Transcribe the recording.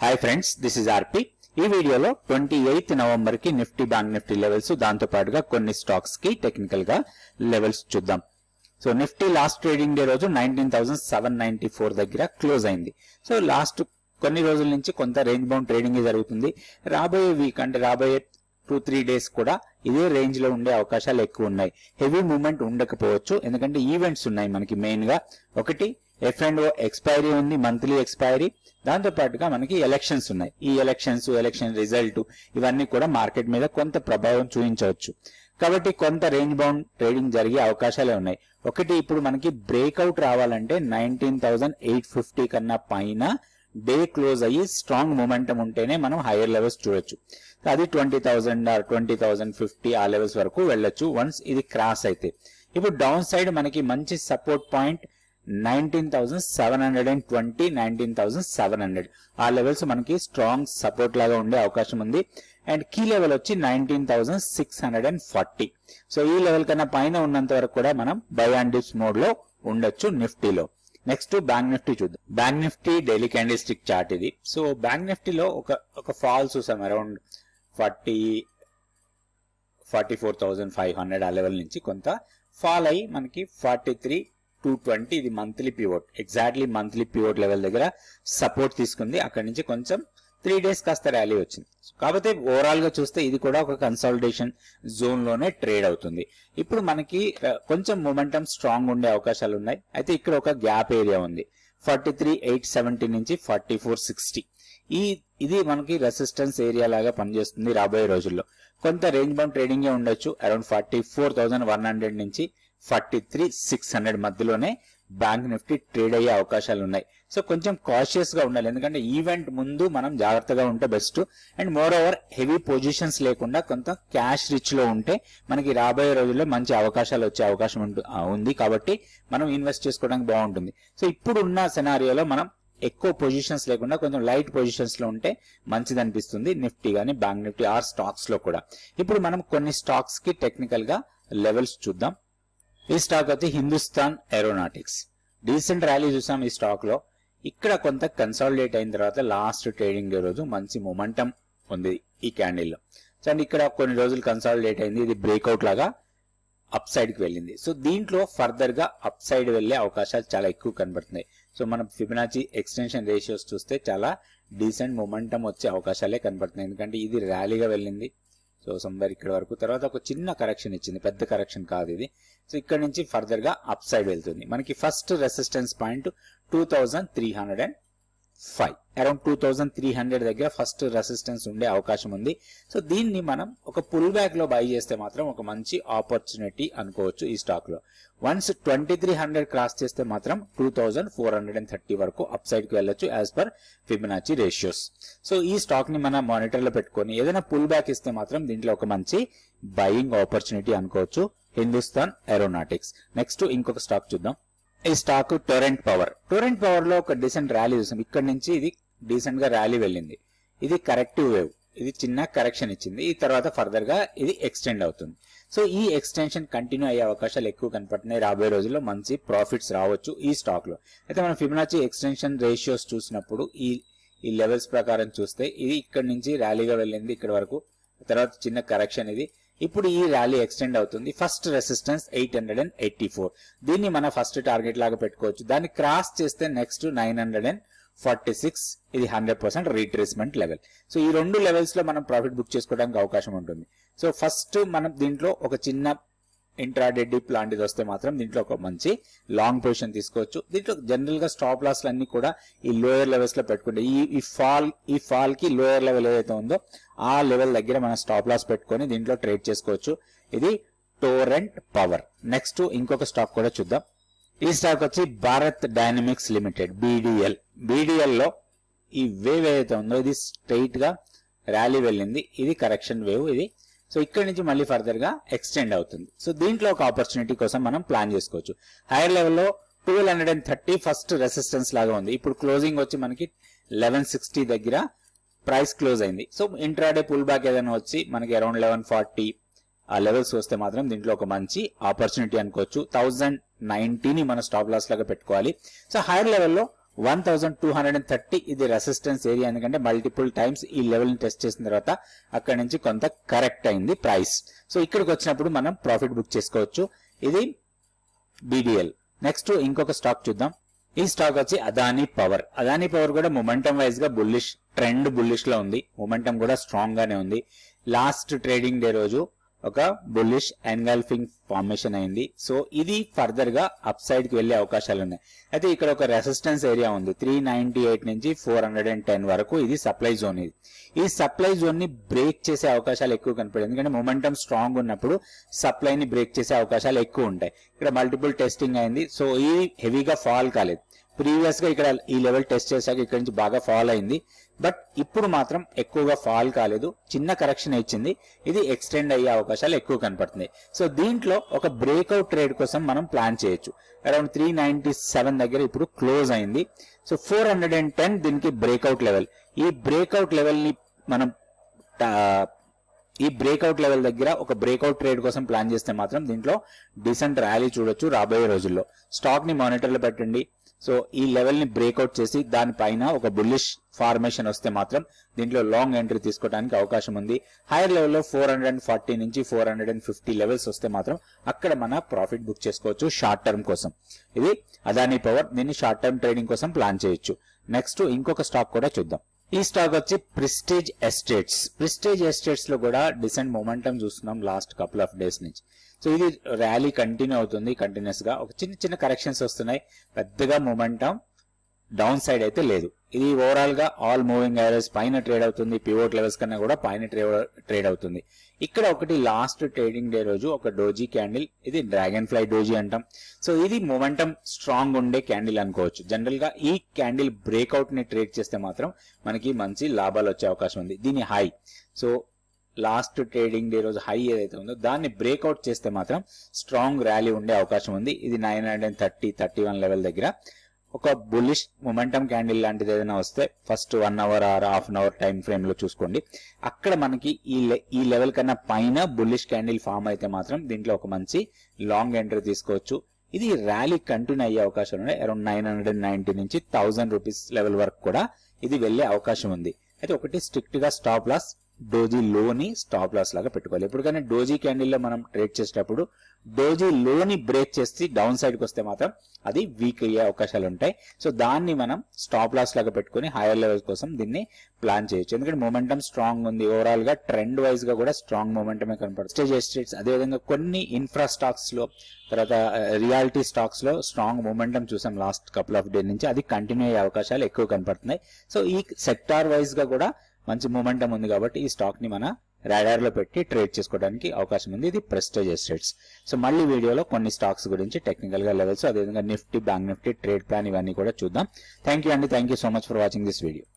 hi friends this is RP ఈ వీడియోలో twenty eighth November కి నిఫ్టీ బ్యాంక్ నిఫ్టీ లెవెల్స్ దాంతో పాటుగా కొన్ని స్టాక్స్ కి టెక్నికల్ గా లెవెల్స్ చూద్దాం so Nifty last trading day రోజు nineteen thousand seven ninety four దగ్గర క్లోజ్ అయింది సో లాస్ట్ కొన్ని రోజుల నుంచి కొంత రేంజ్ బౌండ్ ట్రేడింగ్ జరుగుతుంది రాబోయే వీక్ అంటే రాబోయే టూ త్రీ డేస్ కూడా ఇదే రేంజ్ లో ఉండే అవకాశాలు ఎక్కువ ఉన్నాయి హెవీ మూవ్మెంట్ ఉండకపోవచ్చు ఎందుకంటే ఈవెంట్స్ ఉన్నాయి మనకి మెయిన్ గా ఒకటి ఎఫ్ అండ్ ఓ ఎక్స్పైరీ ఉంది మంత్లీ ఎక్స్పైరీ దాంతో పాటుగా మనకి ఎలక్షన్స్ ఉన్నాయి ఈ ఎలక్షన్స్ ఎలక్షన్ రిజల్ట్ ఇవన్నీ కూడా మార్కెట్ మీద కొంత ప్రభావం చూపించవచ్చు కాబట్టి కొంత రేంజ్ బౌండ్ ట్రేడింగ్ జరిగే అవకాశాలే ఉన్నాయి ఒకటి ఇప్పుడు మనకి బ్రేక్అవుట్ రావాలంటే నైన్టీన్ థౌసండ్ ఎయిట్ ఫిఫ్టీ కన్నా పైన డే క్లోజ్ అయ్యి స్ట్రాంగ్ మొమెంటం ఉంటేనే మనం హైయర్ లెవెల్స్ చూడొచ్చు అది twenty thousand or twenty thousand fifty ఆ లెవెల్స్ వరకు వెళ్ళొచ్చు వన్స్ ఇది క్రాస్ అయితే ఇప్పుడు డౌన్ సైడ్ మనకి మంచి support point nineteen thousand seven hundred and twenty nineteen thousand seven hundred ఆ లెవెల్స్ మనకి స్ట్రాంగ్ సపోర్ట్ లాగా ఉండే అవకాశం ఉంది అండ్ కీ లెవెల్ వచ్చి nineteen thousand six hundred and forty so ఈ లెవెల్ కన్నా పైన ఉన్నంత వరకు కూడా మనం బై అండ్ డిప్స్ మోడ్ లో ఉండొచ్చు నిఫ్టీలో నెక్స్ట్ బ్యాంక్ నిఫ్టీ చూద్దాం bank Nifty daily candlestick chart ఇది సో బ్యాంక్ నిఫ్టీలో ఒక ఒక ఫాల్ చూసాం around forty forty four thousand five hundred ఆ లెవెల్ నుంచి కొంత ఫాల్ అయ్యి మనకి ఫార్టీ త్రీ టూ ట్వంటీ ఇది monthly pivot exactly monthly pivot level దగ్గర సపోర్ట్ తీసుకుంది అక్కడి నుంచి కొంచెం త్రీ డేస్ కాస్త ర్యాలీ వచ్చింది కాకపోతే ఓవరాల్ గా చూస్తే ఇది కూడా ఒక కన్సాలిడేషన్ జోన్ లోనే ట్రేడ్ అవుతుంది ఇప్పుడు మనకి ఆ, కొంచెం మొమెంటం స్ట్రాంగ్ ఉండే అవకాశాలు ఉన్నాయి అయితే ఇక్కడ ఒక గ్యాప్ ఏరియా ఉంది ఫార్టీ త్రీ ఎయిట్ సెవెంటీ నుంచి ఫార్టీ ఫోర్ సిక్స్టీ ఈ ఇది మనకి రెసిస్టెన్స్ ఏరియా లాగా పనిచేస్తుంది రాబోయే రోజుల్లో కొంత రేంజ్ బౌండ్ ట్రేడింగ్ ఉండొచ్చు around forty four thousand one hundred నుంచి ఫార్టీ త్రీ సిక్స్ హండ్రెడ్ మధ్యలోనే బ్యాంక్ నిఫ్టీ ట్రేడ్ అయ్యే అవకాశాలు ఉన్నాయి సో కొంచెం కాషియస్ గా ఉండాలి ఎందుకంటే ఈవెంట్ ముందు మనం జాగ్రత్తగా ఉంటే best and more over heavy positions లేకుండా కొంత క్యాష్ రిచ్ లో ఉంటే మనకి రాబోయే రోజుల్లో మంచి అవకాశాలు వచ్చే అవకాశం ఉంటు- ఆ, ఉంది కాబట్టి మనం ఇన్వెస్ట్ చేసుకోవడానికి బాగుంటుంది సో ఇప్పుడు ఉన్న సెనారియోలో మనం ఎక్కువ పొజిషన్స్ లేకుండా కొంచెం లైట్ పొజిషన్స్ లో ఉంటే మంచిది అనిపిస్తుంది నిఫ్టీ గానీ బ్యాంక్ నిఫ్టీ ఆర్ స్టాక్స్ లో కూడా ఇప్పుడు మనం కొన్ని స్టాక్స్ కి టెక్నికల్ గా లెవెల్స్ చూద్దాం ఈ స్టాక్ వచ్చి హిందుస్థాన్ ఏరోనాటిక్స్ డీసెంట్ ర్యాలీ చూసాం ఈ స్టాక్ లో ఇక్కడ కొంత కన్సాలిడేట్ అయిన తర్వాత లాస్ట్ ట్రేడింగ్ డే రోజు మంచి మొమెంటం ఉంది ఈ క్యాండిల్ లో సో అండ్ ఇక్కడ కొన్ని రోజులు కన్సాలిడేట్ అయింది ఇది బ్రేక్అవుట్ లాగా అప్ సైడ్ కి వెళ్ళింది సో దీంట్లో ఫర్దర్ గా అప్ సైడ్ వెళ్లే అవకాశాలు చాలా ఎక్కువ కనబడుతున్నాయి సో మనం ఫిబినాచి ఎక్స్టెన్షన్ రేషియోస్ చూస్తే చాలా డీసెంట్ మొమెంటం వచ్చే అవకాశాలే కనబడుతున్నాయి ఎందుకంటే ఇది ర్యాలీగా వెళ్ళింది సో సమ్వేర్ ఇక్కడ వరకు తర్వాత ఒక చిన్న కరెక్షన్ ఇచ్చింది పెద్ద కరెక్షన్ కాదు ఇది సో ఇక్కడ నుంచి ఫర్దర్ గా అప్ సైడ్ వెళ్తుంది మనకి first resistance point two thousand three hundred and five around two thousand three hundred దగ్గర ఫస్ట్ రెసిస్టెన్స్ ఉండే అవకాశం ఉంది సో దీన్ని మనం ఒక పుల్ బ్యాక్ లో బై చేస్తే మాత్రం ఒక మంచి ఆపర్చునిటీ అనుకోవచ్చు ఈ స్టాక్ లో once twenty three hundred cross చేస్తే మాత్రం two thousand four hundred and thirty వరకు అప్ సైడ్ కి వెళ్ళొచ్చు as per Fibonacci ratios so ఈ స్టాక్ ని మనం మానిటర్ లో పెట్టుకొని ఏదైనా పుల్ బ్యాక్ ఇస్తే మాత్రం దీంట్లో ఒక మంచి బయింగ్ ఆపర్చునిటీ అనుకోవచ్చు హిందుస్థాన్ ఏరోనాటిక్స్ నెక్స్ట్ ఇంకొక స్టాక్ చూద్దాం ఈ stock Torrent Power Torrent Power లో ఒక డీసెంట్ ర్యాలీ చూసాం ఇక్కడ నుంచి ఇది డీసెంట్ గా ర్యాలీ వెళ్ళింది ఇది కరెక్టివ్ వేవ్ ఇది చిన్న కరెక్షన్ ఇచ్చింది ఈ తర్వాత ఫర్దర్ గా ఇది ఎక్స్టెండ్ అవుతుంది సో ఈ ఎక్స్టెన్షన్ కంటిన్యూ అయ్యే అవకాశాలు ఎక్కువ కనపడుతున్నాయి రాబోయే రోజుల్లో మంచి ప్రాఫిట్స్ రావచ్చు ఈ స్టాక్ లో అయితే మనం ఫిబనాచి ఎక్స్టెన్షన్ రేషియోస్ చూసినప్పుడు ఈ ఈ లెవెల్స్ ప్రకారం చూస్తే ఇది ఇక్కడ నుంచి ర్యాలీగా వెళ్ళింది ఇక్కడ వరకు తర్వాత చిన్న కరెక్షన్ ఇది ఇప్పుడు ఈ ర్యాలీ ఎక్స్టెండ్ అవుతుంది first resistance eight hundred and eighty four దీన్ని మన ఫస్ట్ టార్గెట్ లాగా పెట్టుకోవచ్చు దాన్ని క్రాస్ చేస్తే next nine hundred and forty six ఇది hundred percent retracement level so ఈ రెండు లెవెల్స్ లో మనం ప్రాఫిట్ బుక్ చేసుకోవడానికి అవకాశం ఉంటుంది సో ఫస్ట్ మనం దీంట్లో ఒక చిన్న ఇంట్రాడే డిప్ లాంటిది వస్తే మాత్రం దీంట్లో ఒక మంచి లాంగ్ పొజిషన్ తీసుకోవచ్చు దీంట్లో జనరల్ గా స్టాప్ లాస్ అన్ని కూడా ఈ లోయర్ లెవెల్స్ లో పెట్టుకుంటే ఈ ఈ ఫాల్ ఈ ఫాల్ కి లోయర్ లెవెల్ ఏదైతే ఉందో ఆ లెవెల్ దగ్గర మనం స్టాప్ లాస్ పెట్టుకొని దీంట్లో ట్రేడ్ చేసుకోవచ్చు ఇది టోరెంట్ పవర్ నెక్స్ట్ ఇంకొక స్టాక్ కూడా చూద్దాం ఈ స్టాక్ వచ్చి Bharat Dynamics Limited BDL BDL లో ఈ వేవ్ ఏదైతే ఉందో ఇది స్ట్రైట్ గా ర్యాలీ వెళ్ళింది ఇది కరెక్షన్ వేవ్ ఇది సో ఇక్కడ నుంచి మళ్ళీ ఫర్దర్ గా ఎక్స్టెండ్ అవుతుంది సో దీంట్లో ఒక ఆపర్చునిటీ కోసం మనం ప్లాన్ చేసుకోవచ్చు హైయర్ లెవెల్లో twelve hundred and thirty first resistance లాగా ఉంది ఇప్పుడు క్లోజింగ్ వచ్చి మనకి లెవెన్ సిక్స్టీ దగ్గర ప్రైస్ క్లోజ్ అయింది సో ఇంట్రాడే పుల్ బ్యాక్ ఏదైనా వచ్చి మనకి అరౌండ్ లెవెన్ ఫార్టీ ఆ లెవెల్స్ వస్తే మాత్రం దీంట్లో ఒక మంచి ఆపర్చునిటీ అనుకోవచ్చు థౌజండ్ నైన్టీని మన స్టాప్ లాస్ లాగా పెట్టుకోవాలి సో హైయర్ లెవెల్లో one thousand two hundred and thirty ఇది రెసిస్టెన్స్ ఏరియా ఎందుకంటే మల్టిపుల్ టైమ్స్ ఈ లెవెల్ ని టెస్ట్ చేసిన తర్వాత అక్కడ నుంచి కొంత కరెక్ట్ అయింది ప్రైస్ సో ఇక్కడికి వచ్చినప్పుడు మనం ప్రాఫిట్ బుక్ చేసుకోవచ్చు ఇది బీడిఎల్ నెక్స్ట్ ఇంకొక స్టాక్ చూద్దాం ఈ స్టాక్ వచ్చి అదానీ పవర్ అదానీ పవర్ కూడా మొమెంటం వైజ్ గా బుల్లిష్ ట్రెండ్ బుల్లిష్ లో ఉంది మొమెంటం కూడా స్ట్రాంగ్ గానే ఉంది లాస్ట్ ట్రేడింగ్ డే రోజు ఒక బుల్లిష్ ఎన్గల్ఫింగ్ ఫార్మేషన్ అయింది సో ఇది ఫర్దర్ గా అప్ సైడ్ కి వెళ్లే అవకాశాలు ఉన్నాయి అయితే ఇక్కడ ఒక రెసిస్టెన్స్ ఏరియా ఉంది త్రీ నైన్టీ ఎయిట్ నుంచి ఫోర్ హండ్రెడ్ అండ్ టెన్ వరకు ఇది సప్లై జోన్ ఇది ఈ సప్లై జోన్ ని బ్రేక్ చేసే అవకాశాలు ఎక్కువ కనపడాయి ఎందుకంటే మొమెంటం స్ట్రాంగ్ ఉన్నప్పుడు సప్లై ని బ్రేక్ చేసే అవకాశాలు ఎక్కువ ఉంటాయి ఇక్కడ మల్టిపుల్ టెస్టింగ్ అయింది సో ఇది హెవీగా ఫాల్ కాలేదు ప్రీవియస్ గా ఇక్కడ ఈ లెవెల్ టెస్ట్ చేశాక ఇక్కడ నుంచి బాగా ఫాల్ అయింది బట్ ఇప్పుడు మాత్రం ఎక్కువగా ఫాల్ కాలేదు చిన్న కరెక్షన్ ఇచ్చింది ఇది ఎక్స్టెండ్ అయ్యే అవకాశాలు ఎక్కువ కనపడుతుంది సో దీంట్లో ఒక బ్రేక్అవుట్ ట్రేడ్ కోసం మనం ప్లాన్ చేయొచ్చు అరౌండ్ త్రీ నైన్టీ సెవెన్ దగ్గర ఇప్పుడు క్లోజ్ అయింది so four hundred and ten దీనికి బ్రేక్అవుట్ లెవెల్ ఈ బ్రేక్అవుట్ లెవెల్ ని మనం ఆ, ఈ బ్రేక్అవుట్ లెవెల్ దగ్గర ఒక బ్రేక్అవుట్ ట్రేడ్ కోసం ప్లాన్ చేస్తే మాత్రం దీంట్లో డిసెంట్ ర్యాలీ చూడొచ్చు రాబోయే రోజుల్లో స్టాక్ ని మానిటర్ లో పెట్టండి సో ఈ లెవెల్ ని బ్రేక్అవుట్ చేసి దానిపైన ఒక బుల్లిష్ ఫార్మేషన్ వస్తే మాత్రం దీంట్లో లాంగ్ ఎంట్రీ తీసుకోవడానికి అవకాశం ఉంది హైయర్ లెవెల్లో ఫోర్ హండ్రెడ్ అండ్ ఫార్టీ నుంచి four hundred and fifty levels వస్తే మాత్రం అక్కడ మన ప్రాఫిట్ బుక్ చేసుకోవచ్చు షార్ట్ టర్మ్ కోసం ఇది అదానీ పవర్ దీన్ని షార్ట్ టర్మ్ ట్రేడింగ్ కోసం ప్లాన్ చేయొచ్చు నెక్స్ట్ ఇంకొక స్టాక్ కూడా చూద్దాం ఈ స్టాక్ వచ్చి ప్రిస్టేజ్ ఎస్టేట్స్ ప్రిస్టేజ్ ఎస్టేట్స్ లో కూడా డిసెంట్ మొమెంటం చూస్తున్నాం లాస్ట్ కపుల్ ఆఫ్ డేస్ నుంచి సో ఇది ర్యాలీ కంటిన్యూ అవుతుంది కంటిన్యూస్ గా ఒక చిన్న చిన్న కరెక్షన్స్ వస్తున్నాయి పెద్దగా మొమెంటం డౌన్ సైడ్ అయితే లేదు ఇది ఓవరాల్ గా ఆల్ మూవింగ్ యావరేజ్ పైన ట్రేడ్ అవుతుంది పివోట్ లెవెల్స్ కన్నా కూడా పైన ట్రేడ్ అవుతుంది ఇక్కడ ఒకటి లాస్ట్ ట్రేడింగ్ డే రోజు ఒక డోజీ క్యాండిల్ ఇది డ్రాగన్ ఫ్లై డోజీ అంటాం సో ఇది మొమెంటం స్ట్రాంగ్ ఉండే క్యాండిల్ అనుకోవచ్చు జనరల్ గా ఈ క్యాండిల్ బ్రేక్అవుట్ ని ట్రేడ్ చేస్తే మాత్రం మనకి మంచి లాభాలు వచ్చే అవకాశం ఉంది దీని high so last trading day రోజు హై ఏదైతే ఉందో దాన్ని బ్రేక్అవుట్ చేస్తే మాత్రం స్ట్రాంగ్ ర్యాలీ ఉండే అవకాశం ఉంది ఇది nine hundred and thirty thirty one level దగ్గర ఒక బుల్లిష్ మొమెంటం క్యాండిల్ లాంటిది ఏదైనా వస్తే first one hour or half an hour time frame లో చూసుకోండి అక్కడ మనకి ఈ లె- ఈ లెవెల్ కన్నా పైన బుల్లిష్ క్యాండిల్ ఫామ్ అయితే మాత్రం దీంట్లో ఒక మంచి లాంగ్ ఎంట్రీ తీసుకోవచ్చు ఇది ర్యాలీ కంటిన్యూ అయ్యే అవకాశం ఉన్నాయి అరౌండ్ నైన్ హండ్రెడ్ నైన్టీ నుంచి థౌసండ్ రూపీస్ లెవెల్ వరకు కూడా ఇది వెళ్లే అవకాశం ఉంది అయితే ఒకటి స్ట్రిక్ట్ గా స్టాప్ లాస్ డోజీ లోని స్టాప్ లాస్ లాగా పెట్టుకోవాలి ఎప్పటికైనా డోజీ క్యాండిల్ లో మనం ట్రేడ్ చేసేటప్పుడు డోజీ లోని బ్రేక్ చేసి డౌన్ సైడ్ కి వస్తే మాత్రం అది వీక్ అయ్యే అవకాశాలు ఉంటాయి సో దాన్ని మనం స్టాప్ లాస్ లాగా పెట్టుకుని హైయర్ లెవెల్ కోసం దీన్ని ప్లాన్ చేయొచ్చు ఎందుకంటే మొమెంటం స్ట్రాంగ్ ఉంది ఓవరాల్ గా ట్రెండ్ వైజ్ గా కూడా స్ట్రాంగ్ మొమెంటమే కనపడుతుంది స్టేజ్ ఎస్టేట్స్ అదేవిధంగా కొన్ని ఇన్ఫ్రా స్టాక్స్ లో తర్వాత రియాలిటీ స్టాక్స్ లో స్ట్రాంగ్ మొమెంటం చూసాం లాస్ట్ కపుల్ ఆఫ్ డే నుంచి అది కంటిన్యూ అయ్యే అవకాశాలు ఎక్కువ కనపడుతున్నాయి సో ఈ సెక్టార్ వైజ్ గా కూడా మంచి మూమెంటం ఉంది కాబట్టి ఈ స్టాక్ ని మన రాడార్ లో పెట్టి ట్రేడ్ చేసుకోవడానికి అవకాశం ఉంది ఇది ప్రెస్టేజ్ ఎస్టేట్స్ సో మళ్ళీ వీడియోలో కొన్ని స్టాక్స్ గురించి టెక్నికల్ గా లెవెల్స్ అదేవిధంగా Nifty bank Nifty trade plan ఇవన్నీ కూడా చూద్దాం థ్యాంక్ యూ అండి thank you so much for watching this video